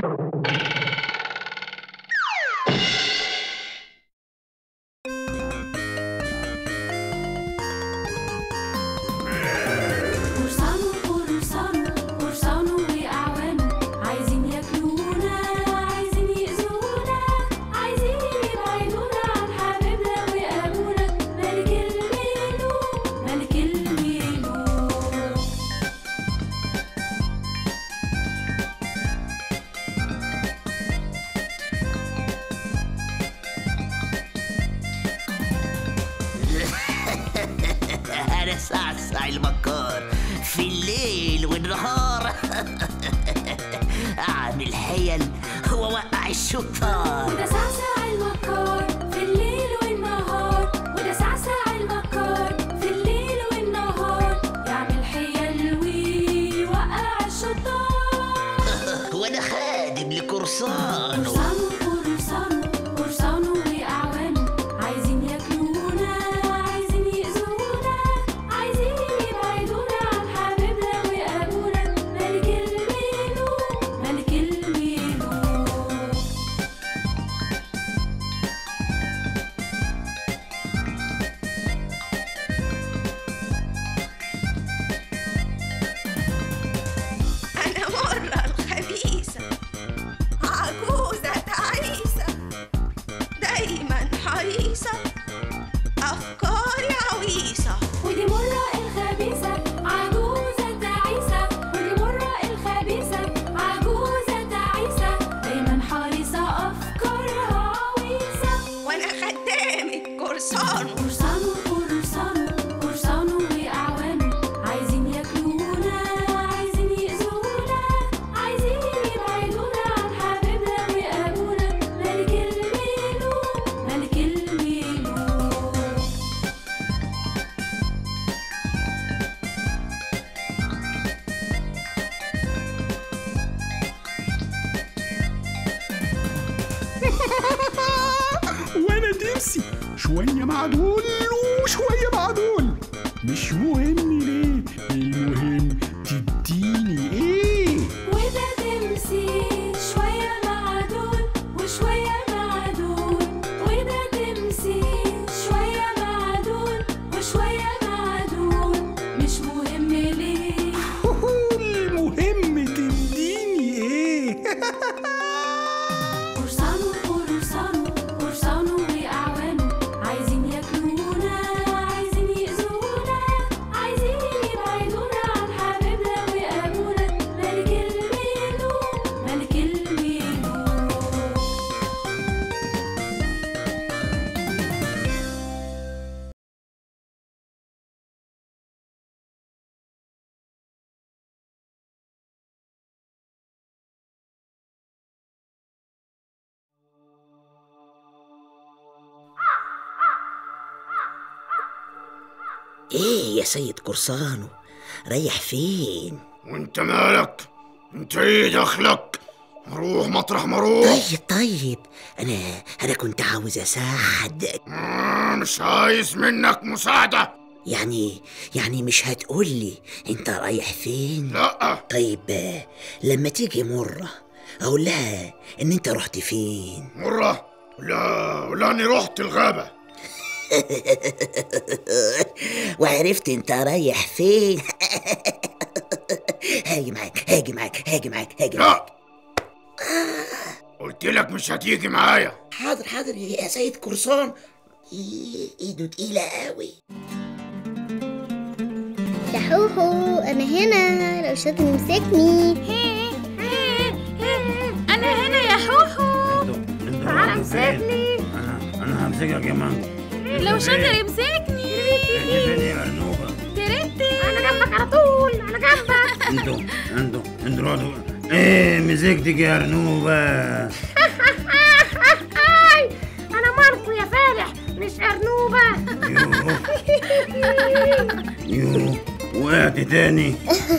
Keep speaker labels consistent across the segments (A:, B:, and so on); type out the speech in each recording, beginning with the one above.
A: قرصانو قرصانو قرصانو وأعوانه عايزين ياكلونا عايزين يأذونا عايزين يبعدونا عن حبيبنا وأبونا ملك الملوك ملك الملوك
B: أنا صعصع المكار في الليل والنهار أعمل حيل وأوقع الشطار
A: وده سعسع المكار في الليل والنهار وده سعسع المكار في الليل والنهار يعمل حيل ويوقع الشطار
B: وأنا خادم لقرصانه
A: قرصانو قرصانو قرصانو وأعوانه عايزين ياكلونا عايزين يأذونا عايزين يبعدونا عن حبيبنا وأبونا ملك الملوك ملك الملوك
C: أنا مرة الخبيثة عجوزة تعيسة دايما حريصة أفكاري عويصة
A: ودي مرة الخبيثة عجوزة تعيسة ودي مرة الخبيثة عجوزة تعيسة دايما حريصة أفكارها عويصة
C: وأنا خدامة قرصانه
A: قرصانو قرصانو قرصانو وأعوانه عايزين ياكلونا عايزين يأذونا عايزين يبعدونا عن حبيبنا وأبونا ملك الملوك ملك الملوك
D: وانا ديمسي شوية مع دول وشوية مع دول مش مهم ليه المهم تديني ايه
A: وده تمسي شوية مع دول وشوية مع دول وده تمسي شوية مع دول وشوية مع دول مش مهم ليه
D: المهم تديني ايه
A: قرصانو قرصانو قرصانو وأعوانه عايزين ياكلونا عايزين يأذونا عايزين يبعدونا عن حبيبنا وأبونا ملك الملوك ملك الملوك
B: إيه يا سيد قرصانه رايح فين
E: وانت مالك انت ايه دخلك روح مطرح ما اروح
B: طيب طيب أنا أنا كنت عاوز أساعدك
E: آه، مش عايز منك مساعدة
B: يعني يعني مش هتقولي أنت رايح فين
E: لا
B: طيب آه، لما تيجي مرة أقول لها إن أنت رحت فين
E: مرة لا ولا اني رحت الغابة
B: وعرفت أنت رايح فين هاجي معاك هاجي معاك هاجي معاك هاجي معاك
E: لا قلت لك مش هتيجي معايا
B: حاضر حاضر يا سيد قرصان إيه- ايده تقيلة قوي
F: يا حوحو انا هنا لو شاطر مسكني
G: انا هنا يا حوحو
H: تعالى امسكني انا انا همسكك يا مانجو
G: لو شاطر يمسكني
H: فين يا ارنوبه
G: ترتي
F: انا جنبك على طول انا جنبك
H: انتوا انتوا انتوا رحتوا ايه مسكتك يا ارنوبه
F: انا ماركو يا فالح مش ارنوبه
H: يوه يوه وقعت تاني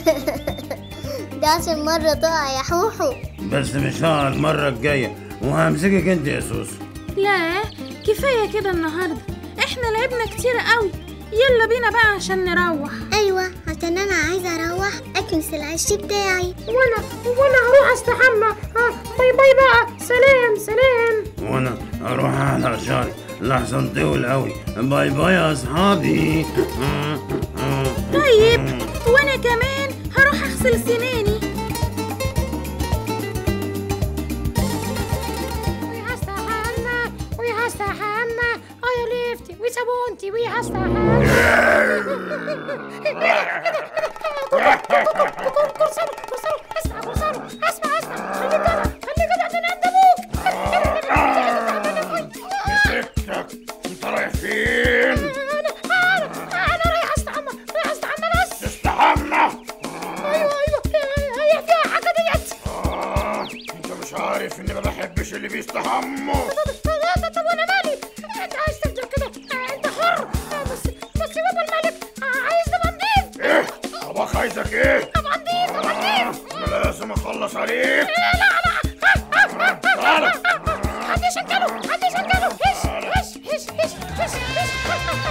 F: ده عشان مره تقع يا حوحو
H: بس مش هقع المره الجايه وهمسكك انت يا سوسو
G: لا كفايه كده النهارده احنا لعبنا كتير قوي يلا بينا بقى عشان نروح
F: ايوه عشان انا عايزه اروح اكنس العش بتاعي وانا وانا هروح استحمى ما
G: باي بقى سلام سلام
H: وانا اروح احلق شعري لحسن طول قوي باي باي يا اصحابي
G: طيب وانا كمان هروح اغسل سناني
I: ويهستحمى ويهستحمى اه يا ليفتي وصابونتي ويهستحمى كرسانو كرسانو اسمع كرسانو اسمع اسمع خلي جدع خلي جدع ده انا عند ابوك
E: سكتك انت رايح فين؟
I: انا انا انا رايح استحمى رايح استحمى بس
E: تستحمى
I: ايوه ايوه هي فيها حاجه ديت
E: آه، انت مش عارف اني ما بحبش اللي بيستحموا
I: طب طب وانا مالي انت عايز تفضل كده انت حر بس بس بابا الملك عايز نبقى نضيف
E: ايه؟ باباك عايزك ايه؟
I: نبقى نضيف نبقى نضيف
E: انا لازم اخلص عليك
I: لا لا
E: تعالى
I: حد يشكله حد يشكله هش هش هش هش هش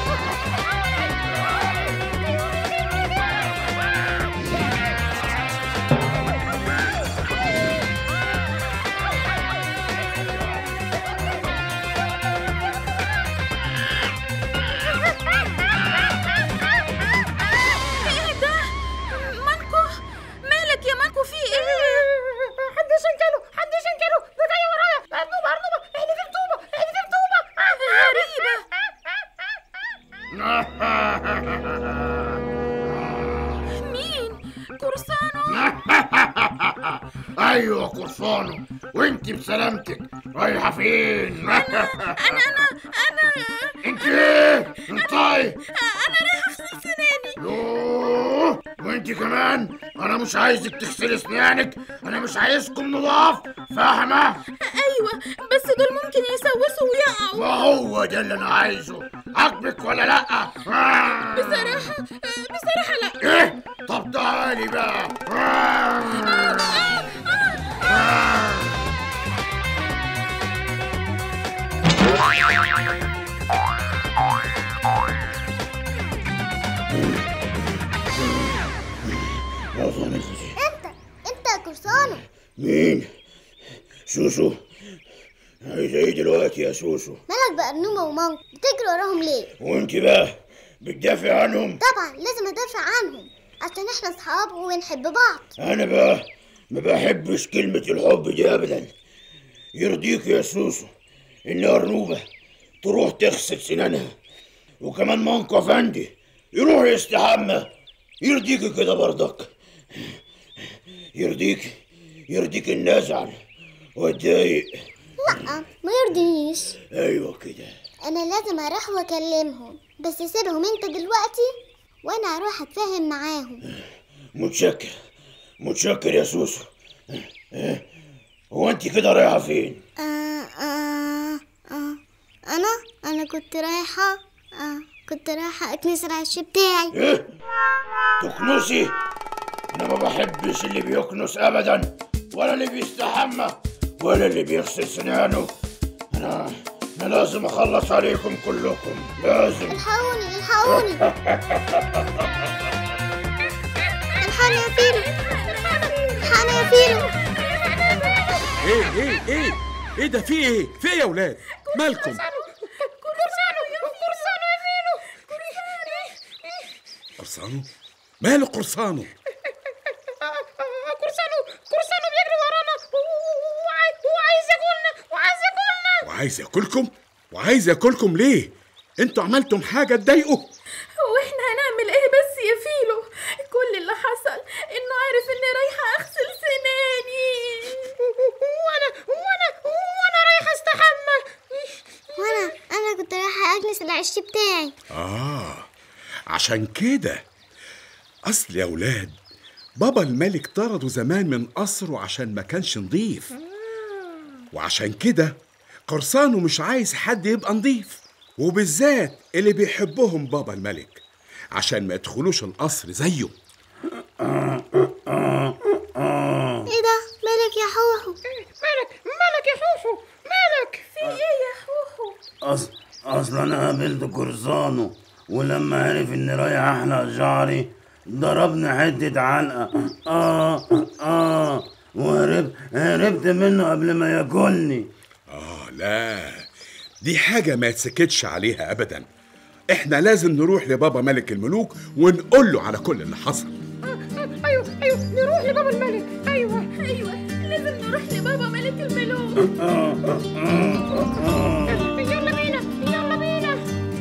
G: ايه ده مانكو مالك يا مانكو في ايه
I: حد يشكله حد يشكله ده جاي ورايا ارنوبه ارنوبه احنا في رطوبه احنا في رطوبه
G: غريبة مين كورسانو
E: ايوه قرصانه وانت بسلامتك رايحه فين؟
G: انا انا انا
E: انت ايه؟ انطي
G: انا رايحة اغسل سناني
E: يوه وانت كمان انا مش عايزك تغسلي اسنانك انا مش عايزكم نضاف فاهمه
G: ايوه بس دول ممكن يسوسوا ويقعوا
E: ما هو ده اللي انا عايزه عاجبك ولا لا آه.
G: بصراحة بصراحة لا
E: ايه طب تعالي بقى آه. آه. يا صديقتي
F: انت انت يا كرسانو
E: مين سوسو عايزة ايه دلوقتي يا سوسو
F: مالك بأرنوبة ومانك بتجري وراهم ليه
E: وانت بقى بتدافع عنهم
F: طبعا لازم ادافع عنهم عشان احنا اصحاب وبنحب بعض
E: انا بقى ما بحبش كلمة الحب دي ابدا يرضيك يا سوسو ان ارنوبة تروح تغسل سنانها وكمان مانكو افندي يروح يستحمى يرضيك كده برضك يرضيك يرضيك ان ازعل واتضايق
F: لا ما يرضينيش
E: ايوه كده
F: انا لازم اروح واكلمهم بس سيبهم انت دلوقتي وانا اروح اتفاهم معاهم
E: متشكر متشكر يا سوسو اه، هو انت كده رايحه فين
F: آه آه آه انا انا كنت رايحه آه كنت رايحه اكنس العش بتاعي
E: ايه تكنسي انا ما بحبش اللي بيكنس ابدا ولا اللي بيستحمى ولا اللي بيغسل سنانه انا انا لازم اخلص عليكم كلكم لازم
F: الحقوني الحقوني الحقني يا فيلو الحقني يا فيلو
D: ايه ايه ايه ايه ده في ايه في ايه يا ولاد مالكم
I: كرسانو كرسانو يا فيلو
D: قرصانو ماله قرصانو
I: كرسانو كرسانو بيجري ورانا وعاي- وعايز ياكلنا وعايز ياكلنا
D: وعايز ياكلكم وعايز ياكلكم ليه انتوا عملتم حاجه تضايقه
G: واحنا هنعمل ايه بس يا فيلو كل اللي حصل انه عارف اني رايحة اغسل سناني
I: وانا وانا وانا رايحه استحمى
F: وانا انا كنت رايحه اجلس العش بتاعي
D: اه عشان كده اصل يا ولاد بابا الملك طرده زمان من قصره عشان ما كانش نضيف وعشان كده قرصانه مش عايز حد يبقى نضيف وبالذات اللي بيحبهم بابا الملك عشان ما يدخلوش القصر زيه
F: ايه ده مالك يا حوحو
I: مالك مالك يا حوحو مالك
G: في ايه يا حوحو
H: أص... اصلا انا قابلت كورسانو ولما عرف اني رايح احلق شعري ضربني حتة علقة اه اه وهربت هربت منه قبل ما ياكلني
D: آه لا دي حاجة ما يتسكتش عليها أبدا إحنا لازم نروح لبابا ملك الملوك ونقول له على كل اللي حصل
I: ايوه ايوه نروح لبابا الملك ايوه
G: ايوه لازم نروح لبابا ملك الملوك
I: يلا بينا يلا بينا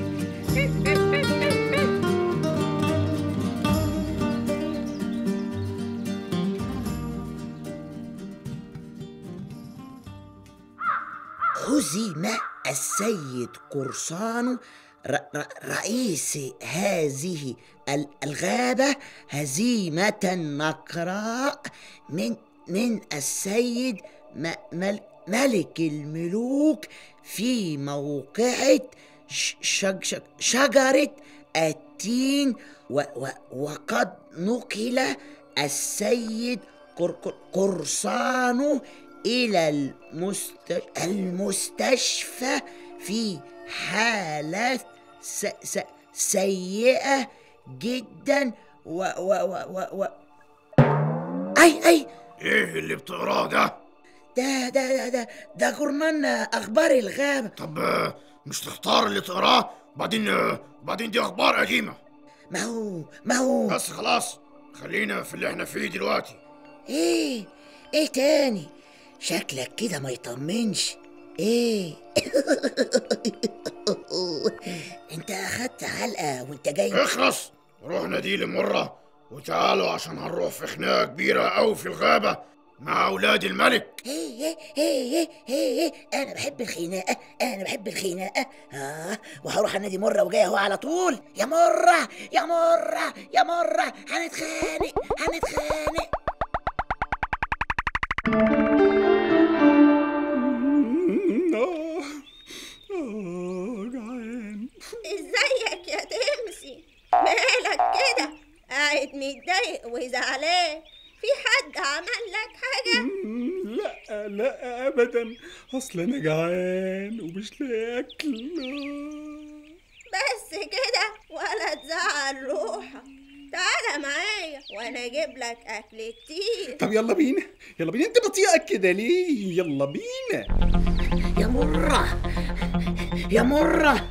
B: هزم السيد قرصان ر- ر- رئيس هذه ال- الغابة هزيمة نقراء من من السيد م- مل- ملك الملوك في موقعة ش- شج شج شجرة التين و و وقد نقل السيد قر قر قرصان إلى المست... المستشفى في حالة س... س... سيئة جدا و و و و, و... أي أي
E: ايه اللي بتقراه ده
B: ده ده ده ده, ده جورنال أخبار الغابة
E: طب آه، مش تختار اللي تقراه بعدين آه، بعدين دي اخبار قديمه
B: ما هو ما هو
E: بس خلاص خلينا في اللي احنا فيه دلوقتي
B: ايه ايه تاني شكلك كده ما يطمنش ايه انت اخدت علقه وانت جاي
E: اخلص روحنا دي لمرة وتعالوا عشان هنروح في خناقة كبيرة أوي في الغابة مع أولاد الملك
B: ايه ايه ايه ايه ايه انا بحب الخناقه انا بحب الخناقه اه وهروح النادي مره وجاي اهو على طول يا مره يا مره يا مره هنتخانق هنتخانق
D: آه آه جعان
C: ازيك يا تمسي مالك كده قاعد متضايق وزعلان في حد عمل لك حاجة
D: لا لا أبدا أصل أنا جعان ومش لاقي أكل
C: بس كده ولا تزعل روحك تعالى معايا وانا اجيب لك اكل كتير
D: طب يلا بينا يلا بينا أنت بطيئة كده ليه يلا بينا
B: يا مره يا مره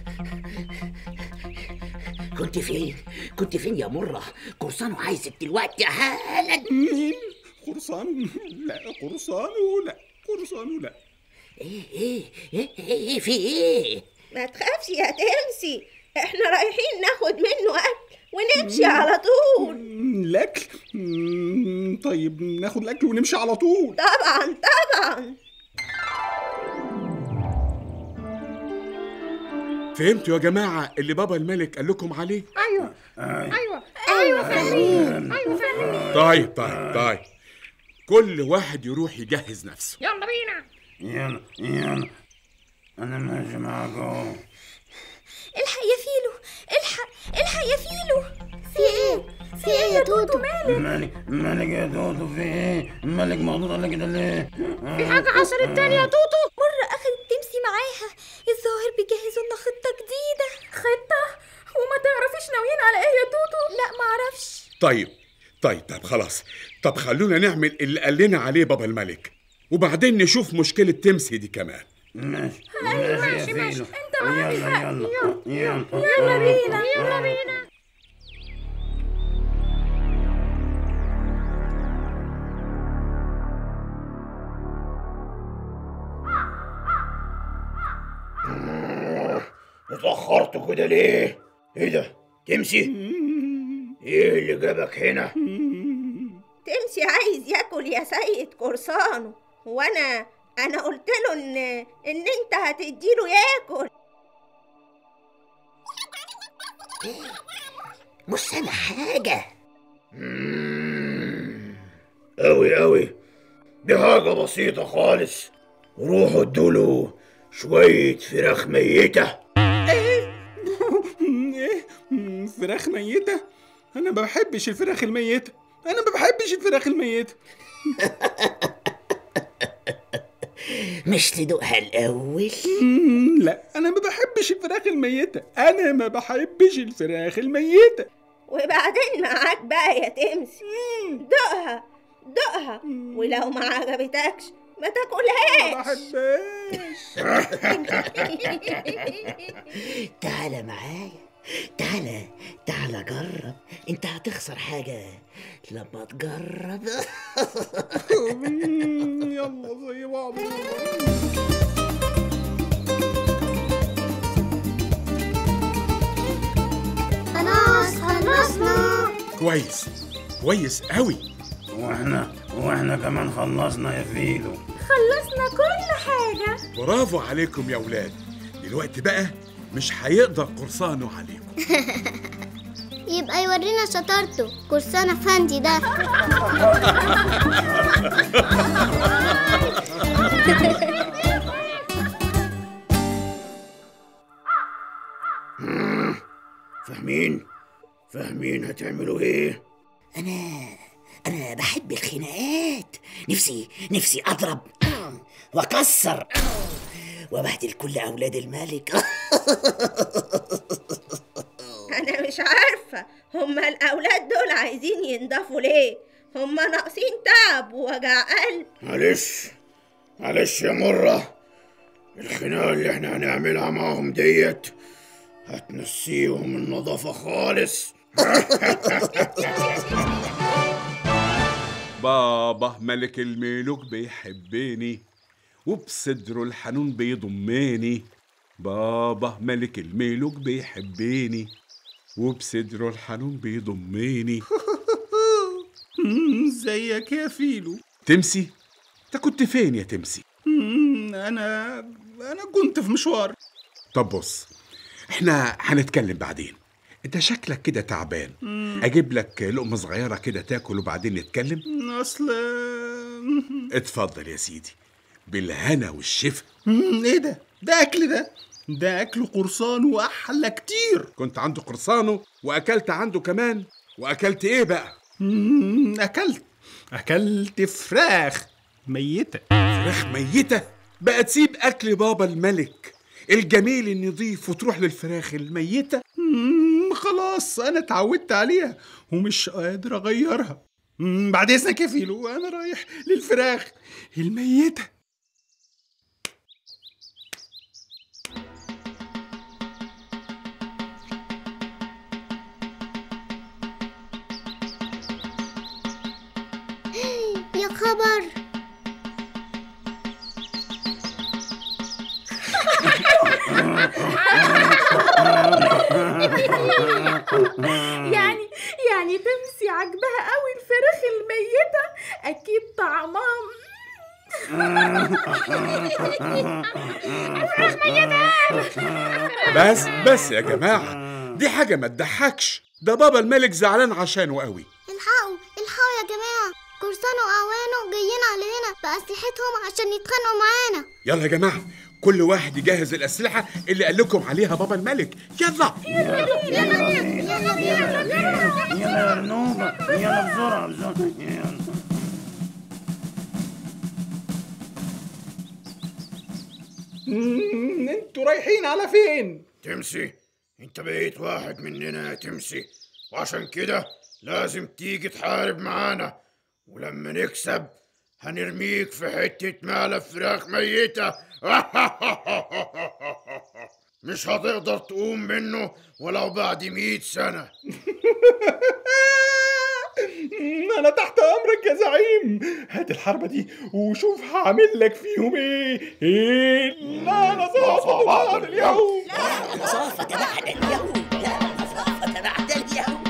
B: كنت فين كنت فين يا مره قرصانه عايزك دلوقتي حالا
D: مين قرصان لا قرصان لا قرصان لا
B: ايه ايه ايه ايه في ايه
C: ما تخافش يا تمسي احنا رايحين ناخد منه اكل ونمشي على طول
D: مم، الأكل مم، طيب ناخد الأكل ونمشي على طول
C: طبعا طبعا
D: فهمتوا يا جماعة اللي بابا الملك قال لكم عليه
I: ايوه ايوه ايوه فاهمين ايوه فاهمين
D: طيب طيب طيب كل واحد يروح يجهز نفسه
I: يلا بينا
H: يلا يلا انا ماشي معاكم
G: الحق يا فيلو الحق الحق يا فيلو
F: في ايه في ايه يا توتو
H: مالك مالك يا توتو في ايه مالك مخضوض على كده ليه
I: في حاجة حصلت تاني يا توتو
G: مرة أخدت تمسي معاها الظاهر بيجهزوا لنا خطة جديدة خطة وما تعرفيش ناويين على ايه يا توتو لا معرفش
D: طيب طيب طيب خلاص طب خلونا نعمل اللي قال لنا عليه بابا الملك وبعدين نشوف مشكلة تمسي دي كمان
H: ماشي ماشي يا فيلو يلا يلا يلا
G: يلا بينا
I: يلا بينا
E: اتأخرتوا كده ليه؟ ايه ده؟ تمسي؟ ايه اللي جابك هنا؟
C: تمسي عايز ياكل يا سيد قرصانه وانا انا قلت له ان ان انت هتديله ياكل
B: مش سامع حاجه
E: مم، أوي أوي دي حاجة بسيطة خالص روحوا ادوله شوية فراخ ميتة
D: ايه مم، فراخ ميتة انا ما بحبش الفراخ الميتة انا ما بحبش الفراخ الميتة
B: مش تدوقها الاول
D: مم، لا انا ما بحبش الفراخ الميتة انا ما بحبش الفراخ الميتة
C: وبعدين معاك بقى يا تمسي دقها دقها ولو ما عجبتكش ما تاكلهاش
B: تعالى معايا تعالى تعالى جرب انت هتخسر حاجة لما تجرب
J: يلا زي بعض
F: خلاص خلصنا
D: كويس كويس قوي
H: واحنا واحنا كمان خلصنا يا فيلو
G: خلصنا كل حاجة
D: برافو عليكم يا ولاد دلوقتي بقى مش هيقدر قرصانه عليكم
F: يبقى يورينا شطارته كرسان افندي ده
E: فاهمين فاهمين هتعملوا ايه
B: انا انا بحب الخناقات نفسي نفسي اضرب واكسر وابهدل كل اولاد الملك
C: انا مش عارفه هما الاولاد دول عايزين ينضفوا ليه هما ناقصين تعب ووجع قلب
E: معلش معلش يا مرة الخناقة اللي احنا هنعملها معاهم ديت هتنسيهم النظافة خالص
D: بابا ملك الملوك بيحبني وبصدره الحنون بيضمني بابا ملك الملوك بيحبني وبصدره الحنون بيضمني
J: ازيك يا فيلو
D: تمسي انت كنت فين يا تمسي
J: مم، انا انا كنت في مشوار
D: طب بص احنا هنتكلم بعدين انت شكلك كده تعبان اجيب لك لقمه صغيره كده تاكل وبعدين نتكلم
J: اصل
D: اتفضل يا سيدي بالهنا والشفا
J: مم، ايه ده ده اكل ده ده اكل قرصان واحلى كتير
D: كنت عنده قرصانه واكلت عنده كمان واكلت ايه بقى
J: مم، اكلت اكلت فراخ ميته
D: فراخ ميته بقى تسيب اكل بابا الملك الجميل النظيف وتروح للفراخ الميته
J: مم، خلاص انا اتعودت عليها ومش قادر اغيرها مم، بعد اذنك يا فيلو انا رايح للفراخ الميته
F: يا خبر
G: يعني يعني تمسي عجبها قوي الفراخ الميتة أكيد طعمها
D: بس بس يا جماعه دي حاجه ما تضحكش ده بابا الملك زعلان عشانه قوي
F: الحقوا الحقوا يا جماعة كرسان وأعوانه جايين علينا بأسلحتهم عشان يتخانقوا معانا
D: يلا يا جماعه كل واحد يجهز الاسلحه اللي قال لكم عليها بابا الملك يلا
H: يلا يا أرنوبة يلا بسرعة بسرعة يلا
J: مم، انتوا رايحين على فين
E: تمسي انت بقيت واحد مننا يا تمسي وعشان كده لازم تيجي تحارب معانا ولما نكسب هنرميك في حتة مالة فراخ ميتة مش هتقدر تقوم منه ولو بعد مئة سنة
J: مم، انا تحت امرك يا زعيم هات الحربة دي وشوف هعمل لك فيهم ايه ايه لا انا صعب بعض اليوم
B: نظافة بعد اليوم لا نظافة بعد اليوم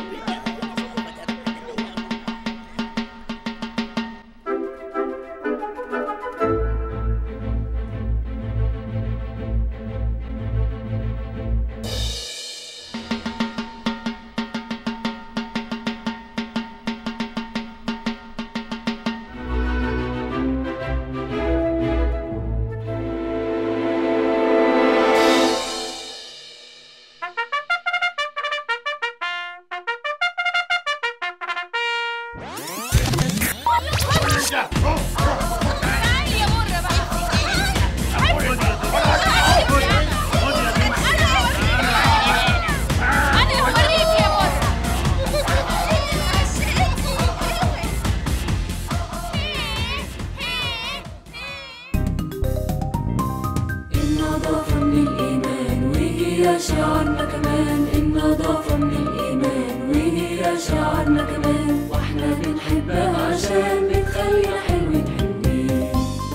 A: وهي شعارنا كمان النظافة من الإيمان وهي شعارنا كمان واحنا بنحبها عشان بتخلينا حلوين حلوين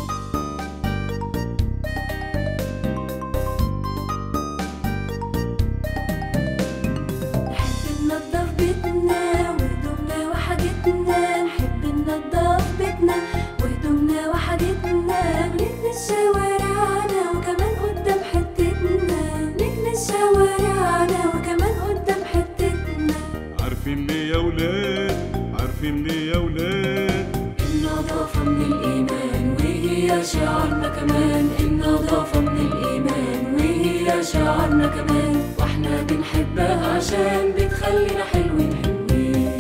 A: نحب ننضف بيتنا وهدومنا وحاجتنا نحب ننضف بيتنا وهدومنا وحاجتنا نكنس شوارعنا وكمان قدام حتتنا نكنس شوارعنا وكمان قدام حتتنا
J: عارفين ليه يا ولاد عارفين ليه يا ولاد
A: النظافة من الإيمان وهي شعارنا كمان النظافة من الإيمان وهي شعارنا كمان واحنا بنحبها عشان بتخلينا حلوين حلوين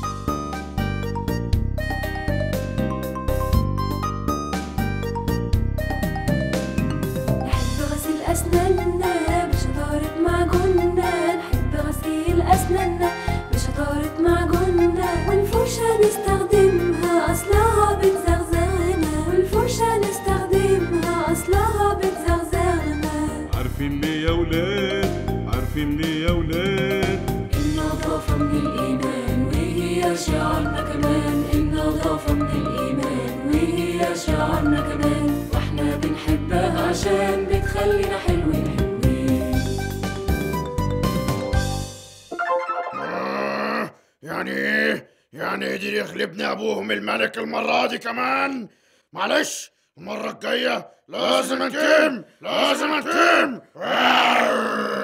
A: نحب غسيل أسناننا بشطارة معجوننا نحب غسيل أسناننا بشطارة معجوننا والفرشة نستخدمها أصلها بتزغزغنا والفرشة نستخدمها أصلها بتزغزغنا
J: عارفين ليه يا ولاد عارفين ليه يا ولاد
A: النظافة من الإيمان وهي شعارنا كمان النظافة من الإيمان وهي شعارنا كمان واحنا بنحبها عشان بتخلينا حلوين حلوين
E: آه، يعني ايه؟ يعني قدر يغلبني ابوهم الملك المرة دي كمان؟ معلش المرة الجاية لازم انتقم لازم انتقم